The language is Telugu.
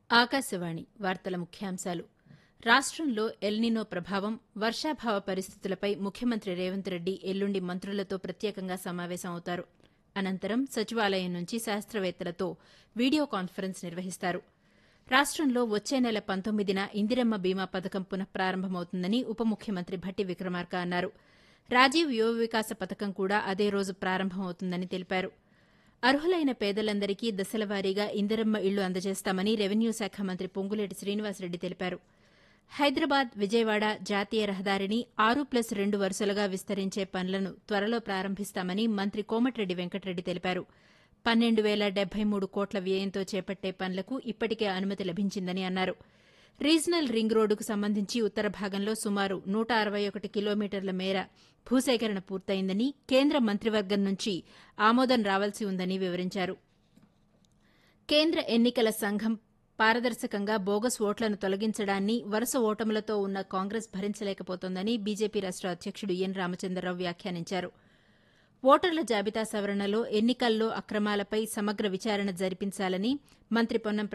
ఆకాశవాణి వార్తల ముఖ్యాంశాలు రాష్టంలో ఎల్నినో ప్రభావం వర్షాభావ పరిస్థితులపై ముఖ్యమంత్రి రేవంత్ రెడ్డి ఎల్లుండి మంత్రులతో ప్రత్యేకంగా సమావేశం అవుతారు అనంతరం సచివాలయం నుంచి శాస్త్రవేత్తలతో వీడియో కాన్ఫరెన్స్ నిర్వహిస్తారు రాష్టంలో వచ్చే నెల పంతొమ్మిదిన ఇందిరమ్మ బీమా పథకం పునఃప్రారంభమవుతుందని ఉప ముఖ్యమంత్రి భట్టి విక్రమార్క అన్నారు రాజీవ్ యువ వికాస పథకం కూడా అదే రోజు ప్రారంభమవుతుందని తెలిపారు అర్హులైన పేదలందరికీ దశలవారీగా ఇందిరమ్మ ఇళ్లు అందజేస్తామని రెవెన్యూ శాఖ మంత్రి పొంగులేటి శ్రీనివాసరెడ్డి తెలిపారు హైదరాబాద్ విజయవాడ జాతీయ రహదారిని ఆరు ప్లస్ రెండు వరుసలుగా విస్తరించే పనులను త్వరలో ప్రారంభిస్తామని మంత్రి కోమటిరెడ్డి వెంకటరెడ్డి తెలిపారు పన్నెండు వేల డెబ్బై మూడు కోట్ల వ్యయంతో చేపట్టే పనులకు ఇప్పటికే అనుమతి లభించిందని అన్నారు రీజనల్ రింగ్ రోడ్డుకు సంబంధించి ఉత్తర భాగంలో సుమారు నూట అరవై ఒకటి కిలోమీటర్ల మేర భూసేకరణ పూర్తయిందని కేంద్ర మంత్రివర్గం నుంచి ఆమోదం రావాల్సి ఉందని వివరించారు కేంద్ర ఎన్నికల సంఘం పారదర్శకంగా బోగస్ ఓట్లను తొలగించడాన్ని వరుస ఓటములతో ఉన్న కాంగ్రెస్ భరించలేకపోతోందని బీజేపీ రాష్ట అధ్యకుడు ఎన్ రామచంద్రరావు వ్యాఖ్యానించారు ఓటర్ల జాబితా సవరణలో ఎన్నికల్లో అక్రమాలపై సమగ్ర విచారణ జరిపించాలని మంత్రి పొన్నం